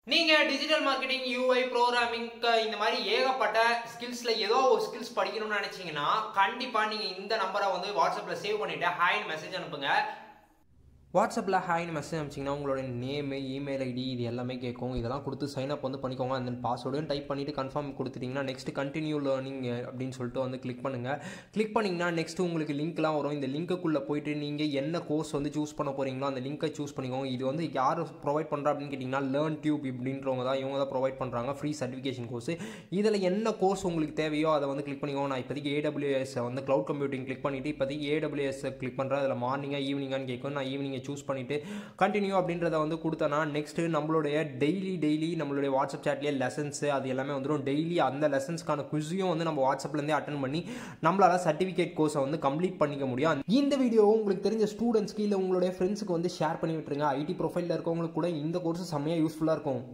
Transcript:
நீங்க digital marketing UI programming இந்த மாதிரி ஏகப்பட்ட ஸ்கில்ஸ்ல ஏதோ ஒரு ஸ்கில்ஸ் படிக்கணும்னு நினைச்சீங்கன்னா கண்டிப்பா நீங்க இந்த நம்பரை வந்து வாட்ஸ்அப்ல சேவ் பண்ணிட்டு ஹாய்னு மெசேஜ் அனுப்புங்க வாட்ஸ்அப்பில் ஹாய்னு மெசேஜ் அனுப்பிச்சிங்கன்னா உங்களோட நேமு இமெயில் ஐடி இது எல்லாமே கேட்கும் இதெல்லாம் கொடுத்து சைன் அப் வந்து பண்ணிக்கோங்க அந்த பாஸ்வேர்டும் டைப் பண்ணிவிட்டு கன்ஃபார்ம் கொடுத்துட்டிங்கன்னா நெக்ஸ்ட் கண்டினியூ லேர்னிங் அப்படின்னு சொல்லிட்டு வந்து கிளிக் பண்ணுங்கள் கிளிக் பண்ணிங்கன்னா நெக்ஸ்ட் உங்களுக்கு லிங்க்லாம் வரும் இந்த லிங்க்குள்ளே போயிட்டு நீங்கள் என்ன கோர்ஸ் வந்து சூஸ் பண்ண போகிறீங்களோ அந்த லிங்கை சூஸ் பண்ணிக்கோங்க இது வந்து யார் ப்ரொவைட் பண்ணுறா அப்படின்னு கேட்டிங்கன்னா லேர்ன் டியூப் இப்படின்றவங்க தான் இவங்க தான் ப்ரொவைட் பண்ணுறாங்க ஃப்ரீ சர்டிஃபிகேஷன் கோர்ஸ் இதில் என்ன கோர்ஸ் உங்களுக்கு தேவையோ அதை வந்து கிளிக் பண்ணிக்கோங்க நான் இப்போதைக்கு ஏடபிள்யூஎஸ் வந்து க்ளவுட் கம்ப்யூட்டிங் கிளிக் பண்ணிவிட்டு இப்போதைக்கு ஏடபிள்யூஎஸ் கிளிக் பண்ணுறேன் அதில் மார்னிங்காக ஈவினிங்கான்னு கேட்கும் நான் ஈவினிங்கை சூஸ் பண்ணிவிட்டு கண்டினியூ அப்படின்றத வந்து கொடுத்தேன்னா நெக்ஸ்ட்டு நம்மளுடைய டெய்லி டெய்லி நம்மளுடைய வாட்ஸ்அப் சேட்லேயே லெசன்ஸு அது எல்லாமே வந்துடும் டெய்லி அந்த லெசன்ஸ்க்கான குவிஸையும் வந்து நம்ம வாட்ஸ்அப்லேருந்தே அட்டன் பண்ணி நம்மளால சர்டிஃபிகேட் கோர்ஸை வந்து கம்ப்ளீட் பண்ணிக்க முடியும் இந்த வீடியோ உங்களுக்கு தெரிஞ்ச ஸ்டூடெண்ட்ஸ்க்கு இல்லை உங்களுடைய ஃப்ரெண்ட்ஸுக்கு வந்து ஷேர் பண்ணி விட்டுருங்க ஐடி ப்ரொஃபைலில் இருக்கவங்களுக்கு கூட இந்த கோர்ஸ் செம்மையாக யூஸ்ஃபுல்லாக இருக்கும்